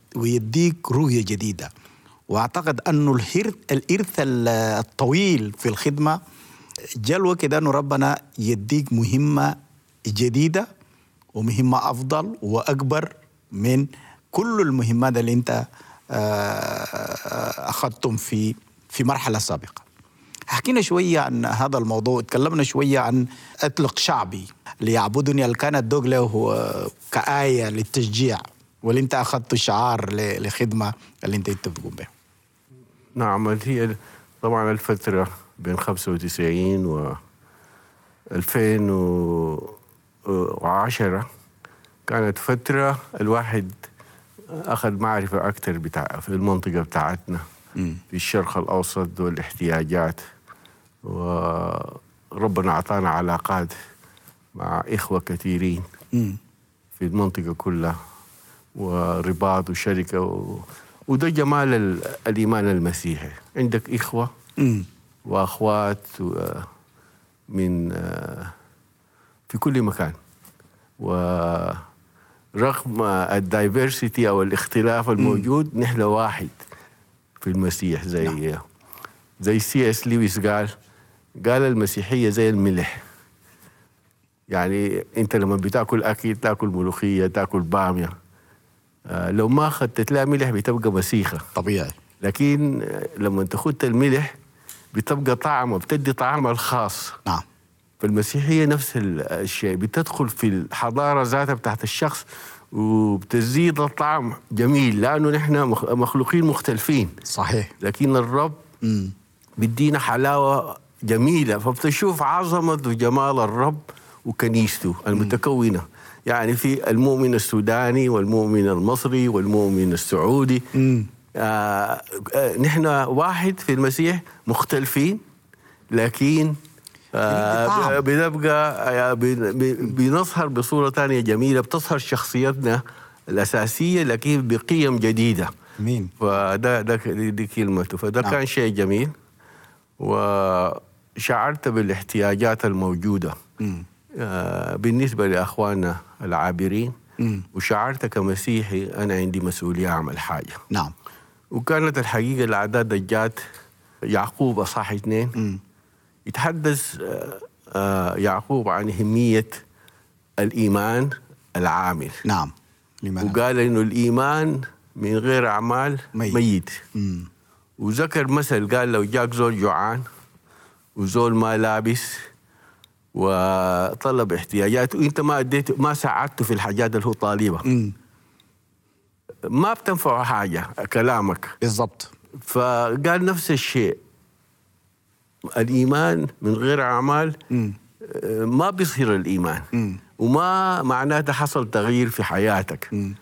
ويديك رؤية جديدة وأعتقد أنه الهر- الإرث ال- الطويل في الخدمة جاء الوقت ده أنه ربنا يديك مهمة جديدة ومهمة أفضل وأكبر من كل المهمات اللي أنت آه، أخذتم في في مرحلة سابقة حكينا شوية عن هذا الموضوع تكلمنا شوية عن أطلق شعبي ليعبدني اللي كانت دوق له آه، كآية للتشجيع واللي أنت أخذت شعار ل- لخدمة اللي أنت أنت بتقوم بها نعم هي طبعا الفترة بين 95 و 2010 كانت فترة الواحد أخذ معرفة أكثر بتاع في المنطقة بتاعتنا في الشرق الأوسط والاحتياجات وربنا أعطانا علاقات مع إخوة كثيرين مم. في المنطقة كلها ورباط وشركة و... وده جمال ال... الإيمان المسيحي عندك إخوة مم. وأخوات و... من آه، في كل مكان ورغم الدايفرسيتي أو الاختلاف الموجود نحن واحد في المسيح زي زي سي اس لويس قال قال المسيحية زي الملح يعني انت لما بتاكل اكل تاكل ملوخيه تاكل باميه آه لو ما اخذت لها ملح بتبقى مسيخه طبيعي لكن آه، لما تاخذ الملح بتبقى طعمه بتدي طعمها الخاص نعم فالمسيحيه نفس ال- الشيء بتدخل في الحضاره ذاتها بتاعت الشخص وبتزيد الطعم جميل لانه نحن مخ- مخلوقين مختلفين صحيح لكن الرب مم. بيدينا حلاوة جميلة فبتشوف عظمة وجمال الرب وكنيسته المتكونة يعني في المؤمن السوداني والمؤمن المصري والمؤمن السعودي مم. آه آه نحن واحد في المسيح مختلفين لكن آه طعم. ب- بنبقى آه، بن- ب- بنظهر بصورة ثانية جميلة بتظهر شخصيتنا الأساسية لكن بقيم جديدة مين فده ده دي, دي كلمته فده نعم. كان شيء جميل وشعرت بالاحتياجات الموجودة مم. آه، بالنسبة لأخواننا العابرين مم. وشعرت كمسيحي أنا عندي مسؤولية أعمل حاجة نعم وكانت الحقيقة الأعداد جات يعقوب أصح اثنين مم. يتحدث آه، آه، يعقوب عن أهمية الإيمان العامل نعم لماذا وقال إنه الإيمان من غير أعمال ميت. ميت, ميت. مم. وذكر مثل قال لو جاك زول جوعان وزول ما لابس وطلب احتياجاته وانت ما اديت ما ساعدته في الحاجات اللي هو طالبها مم. ما بتنفعه حاجه كلامك بالضبط فقال نفس الشيء الايمان من غير اعمال مم. آه، ما بيصير الايمان مم. وما معناته حصل تغيير في حياتك مم.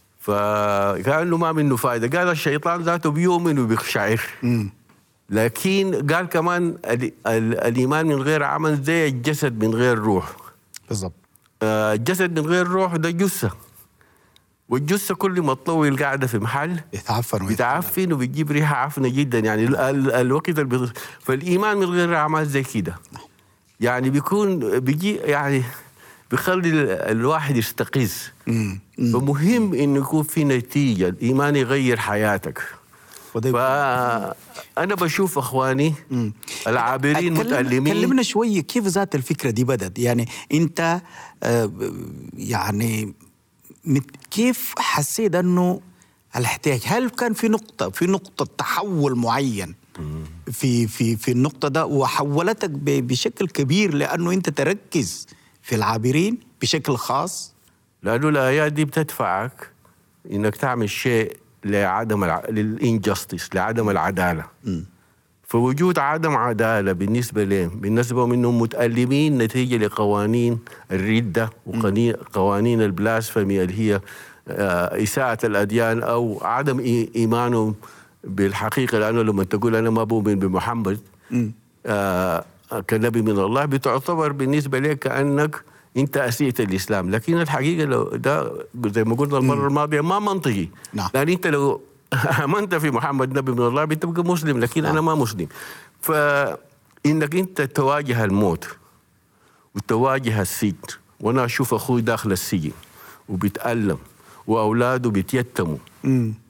فكانه ما منه فائده قال الشيطان ذاته بيؤمن وبيقشعر مم. لكن قال كمان ال- ال- الايمان من غير عمل زي الجسد من غير روح بالضبط آه، الجسد من غير روح ده جثه والجثه كل ما تطول قاعده في محل يتعفن ويت- بتعفن وبتجيب ريحه عفنه جدا يعني ال- ال- الوقت اللي بيض- فالايمان من غير اعمال زي كده يعني بيكون بيجي يعني بيخلي ال- الواحد يستقيز مم. مم. فمهم انه يكون في نتيجه الايمان يغير حياتك وده فانا بشوف اخواني مم. العابرين أتكلم- متألمين كلمنا شوية كيف ذات الفكرة دي بدت يعني أنت آه، يعني مت- كيف حسيت أنه الاحتياج هل كان في نقطة في نقطة تحول معين في في في النقطة ده وحولتك ب- بشكل كبير لأنه أنت تركز في العابرين بشكل خاص لانه الايات دي بتدفعك انك تعمل شيء لعدم الع... للانجستس لعدم العداله فوجود عدم عداله بالنسبه لهم بالنسبه منهم متالمين نتيجه لقوانين الرده وقوانين البلاسفمي اللي هي آه، اساءه الاديان او عدم إي- ايمانهم بالحقيقه لانه لما تقول انا ما بؤمن بمحمد آه كنبي من الله بتعتبر بالنسبه لك كانك انت اسيت الاسلام لكن الحقيقه لو ده زي ما قلنا المره الماضيه ما منطقي نعم. لان انت لو امنت في محمد نبي من الله بتبقى مسلم لكن انا ما مسلم فانك انت تواجه الموت وتواجه السجن وانا اشوف اخوي داخل السجن وبيتالم واولاده بيتيتموا